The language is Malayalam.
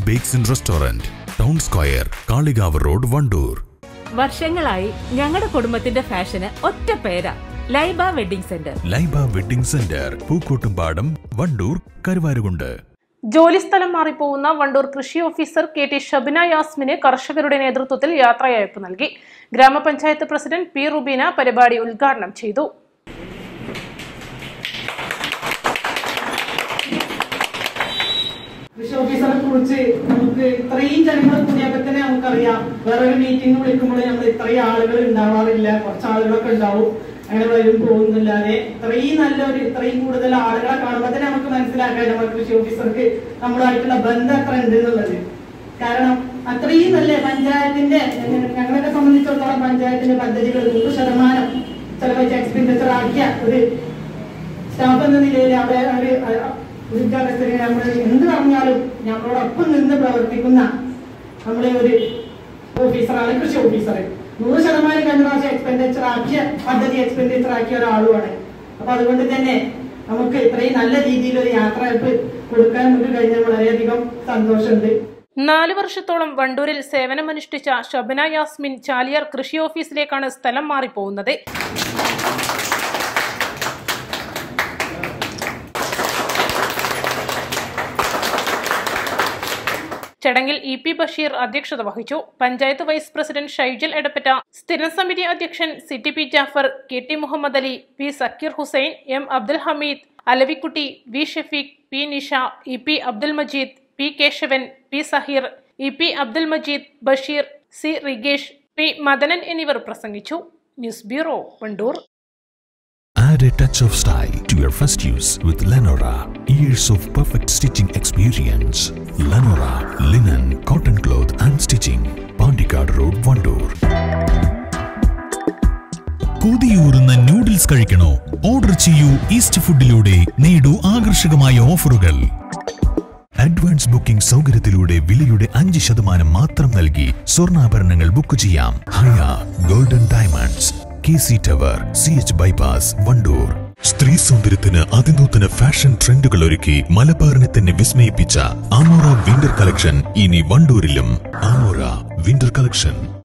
Bakes and restaurant town square Kalikavu road Vandoor വർഷങ്ങളായി ഞങ്ങളുടെ കുടുംബത്തിന്റെ ഫാഷന് ഒറ്റ പേരാ Laiba wedding centre Laiba wedding centre Pookkottumpadam Vandoor Karuvarakundu ജോലിസ്ഥലം മാറിപ്പോകുന്ന വണ്ടൂർ കൃഷി ഓഫീസർ കെ ടി ഷബിന യാസ്മിന് കർഷകരുടെ നേതൃത്വത്തിൽ യാത്രയയപ്പ് നൽകി ഗ്രാമപഞ്ചായത്ത് പ്രസിഡന്റ് പി റുബീന പരിപാടി ഉദ്ഘാടനം ചെയ്തു കൃഷി ഓഫീസറെ കുറിച്ച് നമുക്ക് ഇത്രയും ജനങ്ങൾ കൂടിയപ്പോ തന്നെ നമുക്കറിയാം വേറെ ഒരു മീറ്റിംഗ് വിളിക്കുമ്പോൾ നമ്മൾ ഇത്രയും ആളുകൾ ഉണ്ടാവാറില്ല കുറച്ച് ആളുകളൊക്കെ ഉണ്ടാവും അങ്ങനെ വരും പോകുന്നില്ലാതെ ഇത്രയും നല്ലൊരു ഇത്രയും കൂടുതൽ ആളുകളെ കാണുമ്പോൾ തന്നെ നമുക്ക് മനസ്സിലാക്കാം നമ്മുടെ കൃഷി ഓഫീസർക്ക് നമ്മളുമായിട്ടുള്ള ബന്ധം എത്ര ഉണ്ട് എന്നുള്ളത് കാരണം അത്രയും നല്ല പഞ്ചായത്തിന്റെ ഞങ്ങളൊക്കെ സംബന്ധിച്ചിടത്തോളം പഞ്ചായത്തിന്റെ പദ്ധതികൾ നൂറ് ശതമാനം ചെലവഴിച്ച് എക്സ്പെൻഡിച്ചർ ആക്കിയ ഒരു സ്റ്റാഫ് എന്ന നിലയിൽ അവിടെ ഒരു ഒരു ഉദ്യോഗസ്ഥരെ നമ്മൾ എന്ത് പറഞ്ഞാലും ഞങ്ങളോടൊപ്പം നിന്ന് പ്രവർത്തിക്കുന്ന നമ്മളെ ഒരു ഓഫീസറാണ് കൃഷി ഓഫീസർ നൂറ് ശതമാനം കഴിഞ്ഞ പ്രാവശ്യം എക്സ്പെൻഡിച്ചർ ആക്കിയ പദ്ധതി എക്സ്പെൻഡിച്ചർ ആക്കിയ ഒരാളുമാണ് അപ്പൊ അതുകൊണ്ട് തന്നെ നമുക്ക് ഇത്രയും നല്ല രീതിയിൽ ഒരു യാത്രയപ്പ് കൊടുക്കാൻ നമുക്ക് കഴിഞ്ഞാൽ വളരെയധികം സന്തോഷമുണ്ട് നാല് വർഷത്തോളം വണ്ടൂരിൽ സേവനമനുഷ്ഠിച്ച ഷബന യാസ്മിൻ ചാലിയാർ കൃഷി ഓഫീസിലേക്കാണ് സ്ഥലം മാറിപ്പോകുന്നത് ചടങ്ങിൽ ഇ പി ബഷീർ അധ്യക്ഷത വഹിച്ചു പഞ്ചായത്ത് വൈസ് പ്രസിഡന്റ് ഷൈജൽ എടപ്പറ്റ സ്ഥിരം സമിതി അധ്യക്ഷൻ C T P Jafar K T Muhammad Ali P Sakkeer Hussain M Abdul Hameed Alavikutty V Shafeeq P Nisha E P Abdul Majeed P Keshavan P Saheer E P Abdul Majeed Basheer C Rigesh P Madanan എന്നിവർ പ്രസംഗിച്ചു news bureau Vandoor Add a touch of style to your first use with Lenora. Years of perfect stitching experience. Lenora, linen, cotton cloth and stitching. Pandikad Road, Vandoor. കൊതിയൂറുന്ന നൂഡിൽസ് കഴിക്കണോ ഓർഡർ ചെയ്യൂ ഈസ്റ്റ് ഫുഡിലൂടെ നേടൂ ആകർഷകമായ ഓഫറുകൾ അഡ്വാൻസ് ബുക്കിംഗ് സൗകര്യത്തിലൂടെ വിലയുടെ അഞ്ച് ശതമാനം മാത്രം നൽകി സ്വർണ്ണാഭരണങ്ങൾ ബുക്ക് ചെയ്യാം Haya golden diamonds K C tower C H bypass Vandoor സ്ത്രീ സൗന്ദര്യത്തിന് അതിനൂതന ഫാഷൻ ട്രെൻഡുകൾ ഒരുക്കി മലബാറിനെ തന്നെ വിസ്മയിപ്പിച്ച ആമോറ വിന്റർ കളക്ഷൻ ഇനി വണ്ടൂരിലും ആമോറ വിന്റർ കളക്ഷൻ